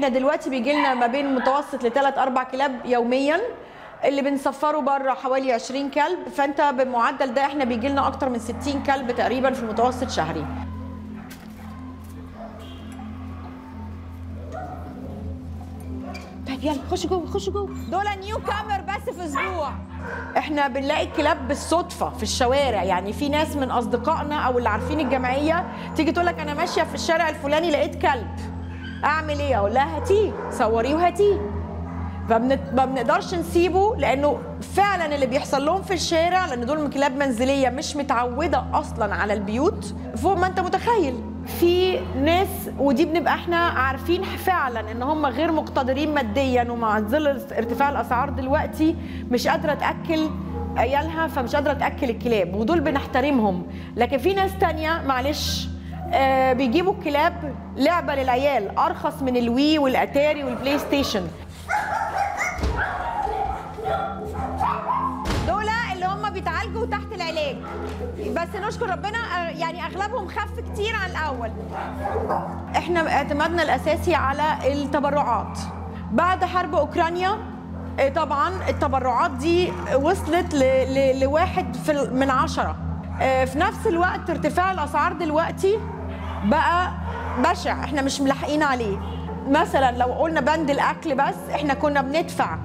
احنا دلوقتي بيجي لنا ما بين متوسط لثلاث اربع كلاب يوميا اللي بنسفره بره حوالي 20 كلب فانت بالمعدل ده احنا بيجي لنا اكتر من 60 كلب تقريبا في المتوسط شهري طيب يلا خش جوه خش جوه دول نيو كامر بس في اسبوع احنا بنلاقي الكلاب بالصدفه في الشوارع يعني في ناس من اصدقائنا او اللي عارفين الجمعيه تيجي تقول لك انا ماشيه في الشارع الفلاني لقيت كلب اعمل ايه اقول لها هاتيه صوريه وهاتيه فبنت- ما بنقدرش نسيبه لانه فعلا اللي بيحصل لهم في الشارع لان دول من كلاب منزليه مش متعوده اصلا على البيوت فوق ما انت متخيل في ناس ودي بنبقى احنا عارفين فعلا ان هم غير مقتدرين ماديا ومع ظل ارتفاع الاسعار دلوقتي مش قادره تاكل عيالها فمش قادره تاكل الكلاب ودول بنحترمهم لكن في ناس تانية معلش آه بيجيبوا الكلاب لعبه للعيال ارخص من الوي والاتاري والبلاي ستيشن دول اللي هم بيتعالجوا تحت العلاج بس نشكر ربنا آه، يعني اغلبهم خف كتير عن الاول احنا اعتمادنا الاساسي على التبرعات بعد حرب اوكرانيا آه، طبعا التبرعات دي وصلت ل- ل- لواحد في ال- من عشرة آه، في نفس الوقت ارتفاع الاسعار دلوقتي بقى بشع احنا مش ملاحقين عليه مثلا لو قلنا بند الاكل بس احنا كنا بندفع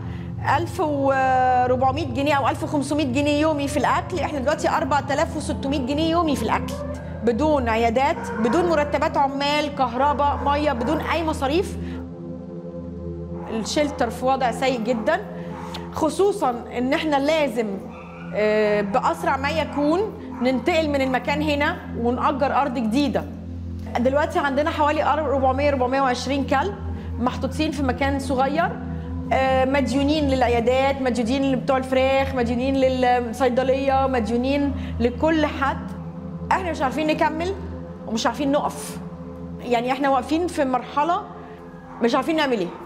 1400 جنيه او 1500 جنيه يومي في الاكل احنا دلوقتي 4600 جنيه يومي في الاكل بدون عيادات بدون مرتبات عمال كهرباء ميه بدون اي مصاريف الشلتر في وضع سيء جدا خصوصا ان احنا لازم آه، باسرع ما يكون ننتقل من المكان هنا ونأجر ارض جديده دلوقتي عندنا حوالي 400 420 كلب محطوطين في مكان صغير آه، مديونين للعيادات مديونين لبتوع الفراخ مديونين للصيدليه مديونين لكل حد احنا مش عارفين نكمل ومش عارفين نقف يعني احنا واقفين في مرحله مش عارفين نعمل ايه